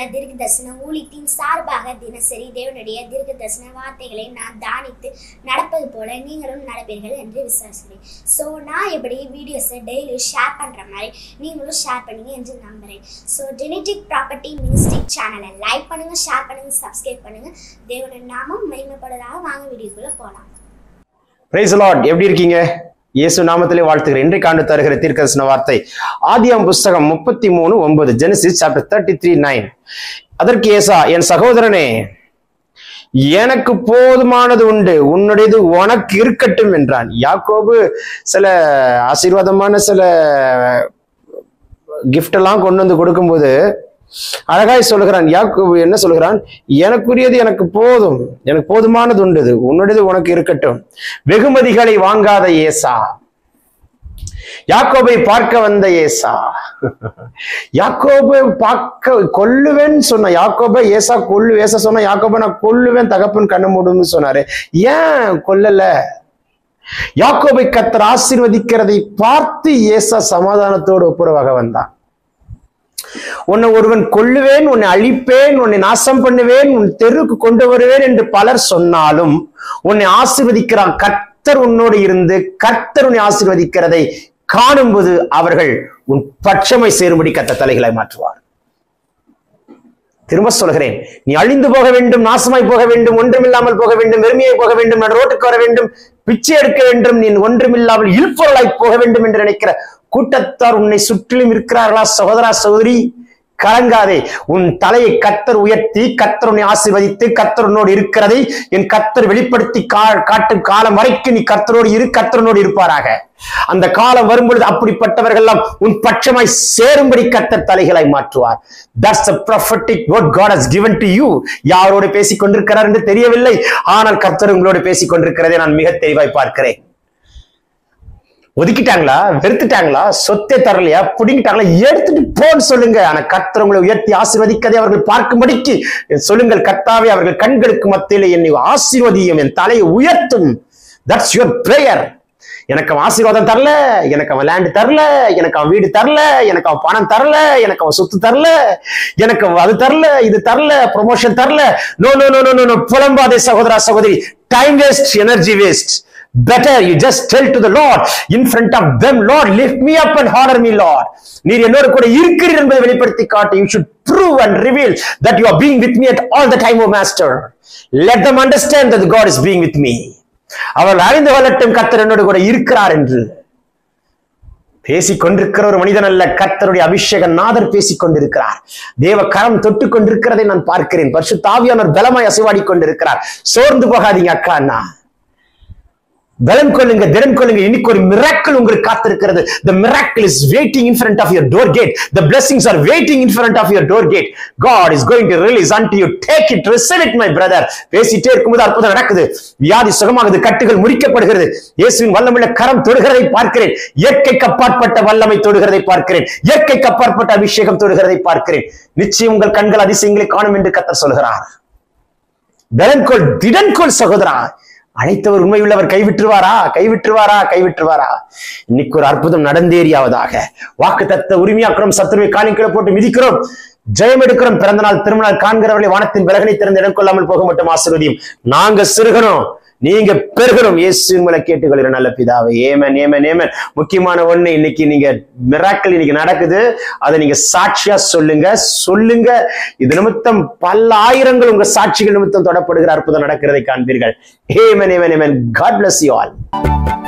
தீர்க்க தரிசன ஊழியத்தின் சார்பாக தினசரி தேவனுடைய தீர்க்க தரிசன வார்த்தைகளை நான் தானித்து நடப்பது போல நீங்களும் நடப்பீர்கள் என்று விசுவாசிக்கிறேன் ஸோ நான் எப்படி வீடியோஸை டெய்லி ஷேர் பண்ணுற மாதிரி நீங்களும் ஷேர் பண்ணுங்க என்று நம்புகிறேன் ஸோ ஜெனட்டிக் ப்ராப்பர்ட்டி மினிஸ்டிக் சேனலை லைக் பண்ணுங்க ஷேர் பண்ணுங்க சப்ஸ்கிரைப் பண்ணுங்க தேவனின் நாமம் மகிமைப்படுவதாக வாங்க வீடியோக்குள்ளே போகலாம் பிரைஸ் லார்ட் எப்படி இருக்கீங்க இயேசு நாமத்திலே வாழ்த்துகிறேன் இன்றைக்கு ஆண்டு தருகிற தீர்க்கதரிசன வார்த்தை ஆதியாம் புஸ்தகம் முப்பத்தி மூணு ஒன்பது Genesis chapter thirty three nine அதற்கு ஏசா என் சகோதரனே எனக்கு போதுமானது உண்டு உன்னுடையது உனக்கு இருக்கட்டும் என்றான் யாக்கோபு சில ஆசீர்வாதமான சில gift எல்லாம் கொண்டு வந்து கொடுக்கும்போது அழகாய் சொல்லுகிறான் யாக்கோபு என்ன சொல்லுகிறான் எனக்குரியது எனக்கு போதும் எனக்கு போதுமானது உண்டது உன்னுடையது உனக்கு இருக்கட்டும் வெகுமதிகளை வாங்காத ஏசா யாக்கோபை பார்க்க வந்த ஏசா யாக்கோபை பார்க்க கொல்லுவேன் சொன்ன யாக்கோபை ஏசா கொல்லு ஏசா சொன்ன யாக்கோபை நான் கொல்லுவேன் தகப்பன் கண்ணு மூடுன்னு சொன்னாரு ஏன் கொல்லல யாக்கோபை கத்தர் ஆசீர்வதிக்கிறதை பார்த்து ஏசா சமாதானத்தோடு ஒப்புரவாக வந்தான் உன்னை ஒருவன் கொல்லுவேன் உன்னை அழிப்பேன் உன்னை நாசம் பண்ணுவேன் உன் தெருவுக்கு கொண்டு வருவேன் என்று பலர் சொன்னாலும் உன்னை ஆசீர்வதிக்கிறான் கர்த்தர் உன்னோடு இருந்து கர்த்தர் உன்னை ஆசீர்வதிக்கிறதை காணும்போது அவர்கள் உன் பட்சமை சேரும்படி கத்த தலைகளை மாற்றுவார் திரும்ப சொல்கிறேன் நீ அழிந்து போக வேண்டும் நாசமாய் போக வேண்டும் ஒன்றுமில்லாமல் போக வேண்டும் வெறுமையாய் போக வேண்டும் நடு ரோட்டுக்கு வர வேண்டும் பிச்சை எடுக்க வேண்டும் நீ ஒன்றுமில்லாமல் இல்பொருளாய் போக வேண்டும் என்று நினைக்கிற கூட்டத்தார் உன்னை சுற்றிலும் இருக்கிறார்களா சகோதரா சகோதரி கலங்காதே உன் தலையை கத்தர் உயர்த்தி கத்தர் உன்னை ஆசீர்வதித்து கத்தர் உன்னோடு இருக்கிறதை என் கத்தர் வெளிப்படுத்தி கா- காட்டும் காலம் வரைக்கும் நீ கத்தரோடு இரு கத்தரனோடு இருப்பாராக அந்த காலம் வரும்பொழுது அப்படிப்பட்டவர்கள் எல்லாம் உன் பட்சமாய் சேரும்படி கத்தர் தலைகளை மாற்றுவார் that's a prophetic word God has given to you யாரோடு பேசிக் கொண்டிருக்கிறார் என்று தெரியவில்லை ஆனால் கர்த்தர் உங்களோடு பேசிக் கொண்டிருக்கிறதை நான் மிக தெளிவாய் பார்க்கிறேன் ஒதுக்கிட்டாங்களா வெறுத்துட்டாங்களா சொத்தை தரலையா புடிங்கிட்டாங்களா எடுத்துட்டு போன்னு சொல்லுங்க ஆனா கர்த்தர் உங்களை உயர்த்தி ஆசீர்வதிக்கதை அவர்கள் பார்க்கும்படிக்கு சொல்லுங்கள் கர்த்தாவே அவர்கள் கண்களுக்கு மத்தியிலே என்னை ஆசீர்வதியும் என் தலையை உயர்த்தும் தட்ஸ் யுவர் பிரேயர் எனக்கு அவன் ஆசீர்வாதம் தரல எனக்கு அவன் லேண்ட் தரல எனக்கு அவன் வீடு தரல எனக்கு அவன் பணம் தரல எனக்கு அவன் சொத்து தரல எனக்கு அவன் அது தரல இது தரல ப்ரொமோஷன் தரல no no no no no புலம்பாதே சகோதரா சகோதரி time waste energy waste better you just tell to the lord in front of them lord lift me up and honor me lord நீர் என்னோடு கூட இருக்கிறீர் என்பதை வெளிப்படுத்தி காட்டு you should prove and reveal that you are being with me at all the time o master let them understand that god is being with me அவர்கள் அறிந்து கொள்ளட்டும் கத்தர் என்னோடு கூட இருக்கிறார் என்று பேசிக் கொண்டிருக்கிற ஒரு மனிதன் அல்ல கர்த்தருடைய அபிஷேக நாதர் பேசிக் கொண்டிருக்கிறார் தேவ கரம் தொட்டு கொண்டிருக்கிறதை நான் பார்க்கிறேன் பரிசு தாவியானவர் பலமாய் அசைவாடி கொண்டிருக்கிறார் சோர்ந்து போகாதீங்க அக்கா அண்ணா பலம் கொள்ளுங்க திடன் கொள்ளுங்க இன்னைக்கு ஒரு மிராக்கிள் உங்களுக்கு காத்திருக்கிறது the miracle is waiting in front of your door gate the blessings are waiting in front of your door gate god is going to release unto you take it receive it my brother பேசிட்டே இருக்கும்போது அற்புதம் நடக்குது வியாதி சுகமாகுது கட்டுகள் முறிக்கப்படுகிறது இயேசுவின் வல்லமுள்ள கரம் தொடுகிறதை பார்க்கிறேன் இயற்கைக்கு அப்பாற்பட்ட வல்லமை தொடுகிறதை பார்க்கிறேன் இயற்கைக்கு அப்பாற்பட்ட அபிஷேகம் தொடுகிறதை பார்க்கிறேன் நிச்சயம் உங்கள் கண்கள் அதிசயங்களை காணும் என்று கத்தர் சொல்கிறார் பலன்கொள் திடன்கொள் சகோதரா அழைத்தவர் உண்மையுள்ளவர் கைவிட்டுருவாரா கைவிட்டுருவாரா கைவிட்டுருவாரா இன்னைக்கு ஒரு அற்புதம் நடந்தேறியாவதாக வாக்கு தத்த உரிமையாக்குறோம் சத்துருவை காலின் கீழே போட்டு மிதிக்கிறோம் ஜெயம் எடுக்கிறோம் பிறந்த நாள் திருமணம் காண்கிறவர்களை வானத்தின் விலகனை திறந்து இடம் கொள்ளாமல் போக மட்டும் ஆசீர்வதியும் நாங்க சிறுகணும் நீங்க பெருகணும் இயேசு உங்களை கேட்டுக்கொள்கிற நல்ல பிதாவை ஏமன் ஏமன் ஏமன் முக்கியமான ஒண்ணு இன்னைக்கு நீங்க மிராக்கள் இன்னைக்கு நடக்குது அதை நீங்க சாட்சியா சொல்லுங்க சொல்லுங்க இது நிமித்தம் பல ஆயிரங்கள் உங்க சாட்சிகள் நிமித்தம் தொடப்படுகிற அற்புதம் நடக்கிறதை காண்பீர்கள் amen amen amen God bless you all